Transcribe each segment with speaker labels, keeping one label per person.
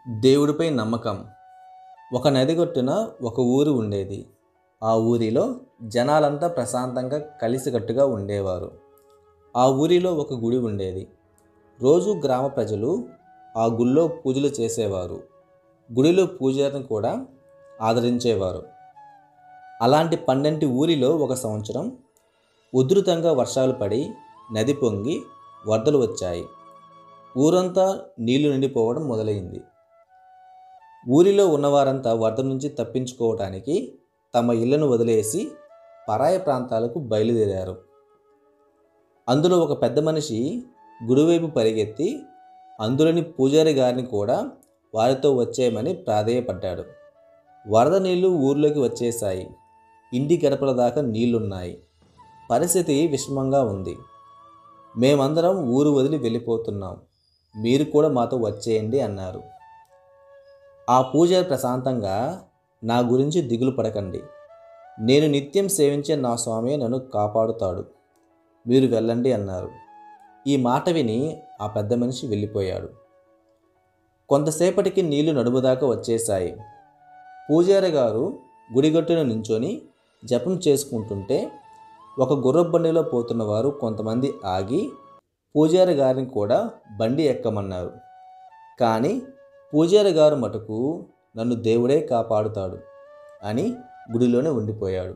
Speaker 1: దేవుడిపై నమ్మకం ఒక నది గొట్టున ఒక ఊరు ఉండేది ఆ ఊరిలో జనాలంతా ప్రశాంతంగా కలిసికట్టుగా ఉండేవారు ఆ ఊరిలో ఒక గుడి ఉండేది రోజు గ్రామ ప్రజలు ఆ గుళ్ళో పూజలు చేసేవారు గుడిలో పూజారిని కూడా ఆదరించేవారు అలాంటి పన్నెంటి ఊరిలో ఒక సంవత్సరం ఉధృతంగా వర్షాలు పడి నది పొంగి వరదలు వచ్చాయి ఊరంతా నీళ్లు నిండిపోవడం మొదలైంది ఊరిలో ఉన్నవారంతా వరద నుంచి తప్పించుకోవటానికి తమ ఇళ్లను వదిలేసి పరాయ ప్రాంతాలకు బయలుదేరారు అందులో ఒక పెద్ద మనిషి గుడివైపు పరిగెత్తి అందులోని పూజారి గారిని కూడా వారితో వచ్చేయమని ప్రాధేయపడ్డాడు వరద నీళ్లు ఊర్లోకి వచ్చేశాయి ఇంటి గడపల దాకా నీళ్లున్నాయి పరిస్థితి విషమంగా ఉంది మేమందరం ఊరు వదిలి వెళ్ళిపోతున్నాం మీరు కూడా మాతో వచ్చేయండి అన్నారు ఆ పూజారి ప్రశాంతంగా నా గురించి దిగులు పడకండి నేను నిత్యం సేవించే నా స్వామి నన్ను కాపాడుతాడు మీరు వెళ్ళండి అన్నారు ఈ మాట విని ఆ పెద్ద మనిషి వెళ్ళిపోయాడు కొంతసేపటికి నీళ్లు నడుముదాకా వచ్చేశాయి పూజారి గారు గుడిగట్టున నించొని జపం చేసుకుంటుంటే ఒక గుర్రపు బండిలో పోతున్న వారు కొంతమంది ఆగి పూజారి గారిని కూడా బండి ఎక్కమన్నారు కానీ పూజారి గారు మటుకు నన్ను దేవుడే కాపాడుతాడు అని గుడిలోనే ఉండిపోయాడు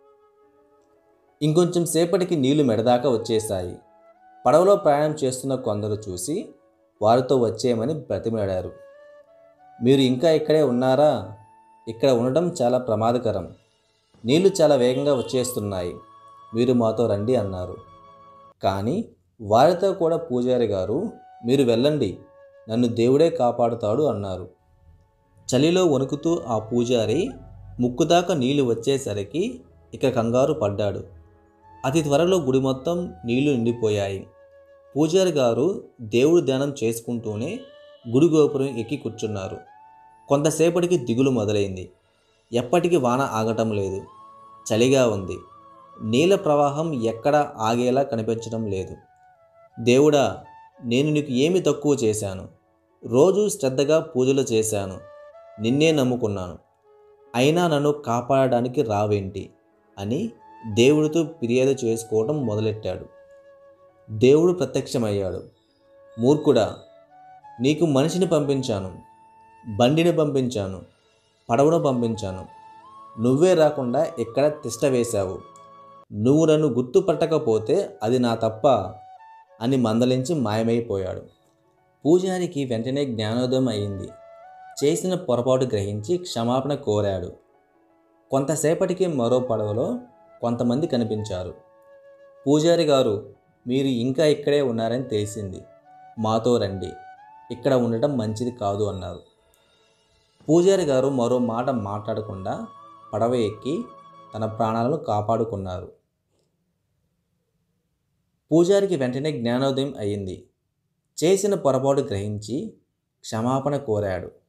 Speaker 1: ఇంకొంచెం సేపటికి నీళ్లు మెడదాకా వచ్చేశాయి పడవలో ప్రయాణం చేస్తున్న కొందరు చూసి వారితో వచ్చేయమని బ్రతిమాడారు మీరు ఇంకా ఇక్కడే ఉన్నారా ఇక్కడ ఉండడం చాలా ప్రమాదకరం నీళ్లు చాలా వేగంగా వచ్చేస్తున్నాయి మీరు మాతో రండి అన్నారు కానీ వారితో కూడా పూజారి గారు మీరు వెళ్ళండి నన్ను దేవుడే కాపాడుతాడు అన్నారు చలిలో వణుకుతూ ఆ పూజారి ముక్కుదాకా నీళ్లు వచ్చేసరికి ఇక కంగారు పడ్డాడు అతి త్వరలో గుడి మొత్తం నీళ్లు నిండిపోయాయి పూజారి గారు దేవుడు ధ్యానం చేసుకుంటూనే గుడి గోపురం ఎక్కి కూర్చున్నారు కొంతసేపటికి దిగులు మొదలైంది ఎప్పటికీ వాన ఆగటం లేదు చలిగా ఉంది నీళ్ళ ప్రవాహం ఎక్కడ ఆగేలా కనిపించడం లేదు దేవుడా నేను నీకు ఏమి తక్కువ చేశాను రోజు శ్రద్ధగా పూజలు చేశాను నిన్నే నమ్ముకున్నాను అయినా నన్ను కాపాడడానికి రావేంటి అని దేవుడితో ఫిర్యాదు చేసుకోవడం మొదలెట్టాడు దేవుడు ప్రత్యక్షమయ్యాడు మూర్ఖుడా నీకు మనిషిని పంపించాను బండిని పంపించాను పడవను పంపించాను నువ్వే రాకుండా ఎక్కడ తిష్ట వేశావు నువ్వు నన్ను గుర్తుపట్టకపోతే అది నా తప్ప అని మందలించి మాయమైపోయాడు పూజారికి వెంటనే జ్ఞానోదయం అయింది చేసిన పొరపాటు గ్రహించి క్షమాపణ కోరాడు కొంతసేపటికి మరో పడవలో కొంతమంది కనిపించారు పూజారి గారు మీరు ఇంకా ఇక్కడే ఉన్నారని తెలిసింది మాతో రండి ఇక్కడ ఉండటం మంచిది కాదు అన్నారు పూజారి గారు మరో మాట మాట్లాడకుండా పడవ ఎక్కి తన ప్రాణాలను కాపాడుకున్నారు పూజారికి వెంటనే జ్ఞానోదయం అయింది చేసిన పొరపాటు గ్రహించి క్షమాపణ కోరాడు